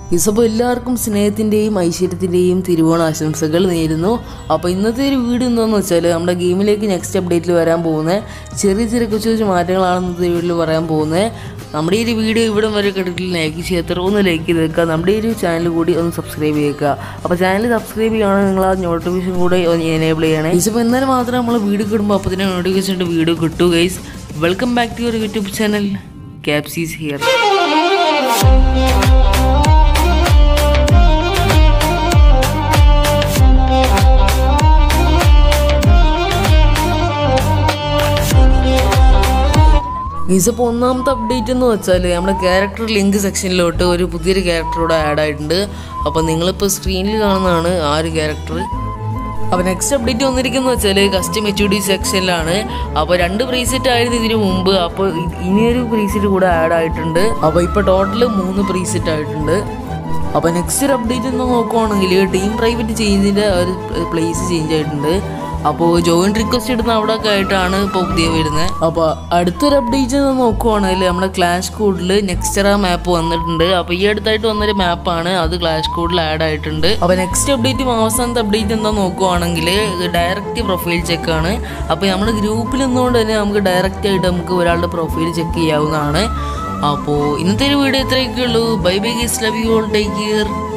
ഇസപ്പോൾ എല്ലാവർക്കും സ്നേഹത്തിൻ്റെയും ഐശ്വര്യത്തിൻ്റെയും തിരുവോണ ആശംസകൾ നേരുന്നു അപ്പോൾ ഇന്നത്തെ ഒരു വീഡിയോ എന്താണെന്ന് വെച്ചാൽ നമ്മുടെ ഗെയിമിലേക്ക് നെക്സ്റ്റ് അപ്ഡേറ്റിൽ വരാൻ പോകുന്ന ചെറിയ ചെറിയ കൊച്ചു കൊച്ചു മാറ്റങ്ങളാണ് ഇന്നത്തെ വീഡിയോയിൽ പറയാൻ പോകുന്നത് നമ്മുടെ ഈ ഒരു വീഡിയോ ഇവിടം വരെ കണ്ടിട്ടില്ല ലൈക്ക് ചെയ്യുക ഒന്ന് ലൈക്ക് ചെയ്ത് വെക്കുക നമ്മുടെ ഈ ഒരു ചാനൽ കൂടി ഒന്ന് സബ്സ്ക്രൈബ് ചെയ്യുക അപ്പോൾ ചാനൽ സബ്സ്ക്രൈബ് ചെയ്യുകയാണെങ്കിൽ നിങ്ങൾ ആ നോട്ടിഫിക്കേഷൻ കൂടെ ഒന്ന് എനേബിൾ ചെയ്യണേ ഇപ്പോൾ എന്നാലും മാത്രമേ നമ്മൾ വീഡിയോ കിടുമ്പോൾ അപ്പോൾ തന്നെ നോട്ടിഫിക്കേഷൻ വീഡിയോ കിട്ടൂ guys welcome back to your YouTube channel ക്യാപ്സീസ് ഹിയർ ഇതിപ്പോൾ ഒന്നാമത്തെ അപ്ഡേറ്റ് എന്ന് വെച്ചാൽ നമ്മുടെ ക്യാരക്ടർ ലിങ്ക് സെക്ഷനിലോട്ട് ഒരു പുതിയൊരു ക്യാരക്ടറോട് ആഡ് ആയിട്ടുണ്ട് അപ്പോൾ നിങ്ങളിപ്പോൾ സ്ക്രീനിൽ കാണുന്നതാണ് ആ ഒരു ക്യാരക്ടർ അപ്പോൾ നെക്സ്റ്റ് അപ്ഡേറ്റ് വന്നിരിക്കുന്നത് വെച്ചാൽ കസ്റ്റം എച്ച് ഡി സെക്ഷനിലാണ് അപ്പോൾ രണ്ട് പ്രീസെറ്റ് ആയിരുന്നു ഇതിന് മുമ്പ് അപ്പോൾ ഇ- ഇനിയൊരു പ്രീസെറ്റ് കൂടെ ആഡ് ആയിട്ടുണ്ട് അപ്പോൾ ഇപ്പോൾ ടോട്ടൽ മൂന്ന് പ്രീസെറ്റ് ആയിട്ടുണ്ട് അപ്പോൾ നെക്സ്റ്റ് ഒരു അപ്ഡേറ്റ് എന്ന് നോക്കുവാണെങ്കിൽ ടീം പ്രൈവറ്റ് ചേഞ്ചിൻ്റെ ഒരു പ്ലേസ് ചേഞ്ച് ആയിട്ടുണ്ട് അപ്പോൾ ജോയിൻറ്റ് റിക്വസ്റ്റ് ഇടുന്ന അവിടെ ഒക്കെ ആയിട്ടാണ് ഇപ്പോൾ പുതിയ വരുന്നത് അപ്പോൾ അടുത്തൊരു അപ്ഡേറ്റ് എന്ന് നോക്കുവാണെങ്കിൽ നമ്മുടെ ക്ലാഷ് കോഡിൽ നെക്സ്റ്ററ മാപ്പ് വന്നിട്ടുണ്ട് അപ്പോൾ ഈ അടുത്തായിട്ട് വന്നൊരു മാപ്പാണ് അത് ക്ലാഷ് കോഡിൽ ആഡ് ആയിട്ടുണ്ട് അപ്പോൾ നെക്സ്റ്റ് അപ്ഡേറ്റും അവസാനത്തെ അപ്ഡേറ്റ് എന്താ നോക്കുവാണെങ്കിൽ ഡയറക്റ്റ് പ്രൊഫൈൽ ചെക്കാണ് അപ്പോൾ നമ്മുടെ ഗ്രൂപ്പിൽ നിന്നുകൊണ്ട് തന്നെ നമുക്ക് ഡയറക്റ്റ് ആയിട്ട് നമുക്ക് ഒരാളുടെ പ്രൊഫൈൽ ചെക്ക് ചെയ്യാവുന്നതാണ് അപ്പോൾ ഇന്നത്തെ ഒരു വീഡിയോ ഇത്രയൊക്കെ ഉള്ളൂ bye bye guys love you all take care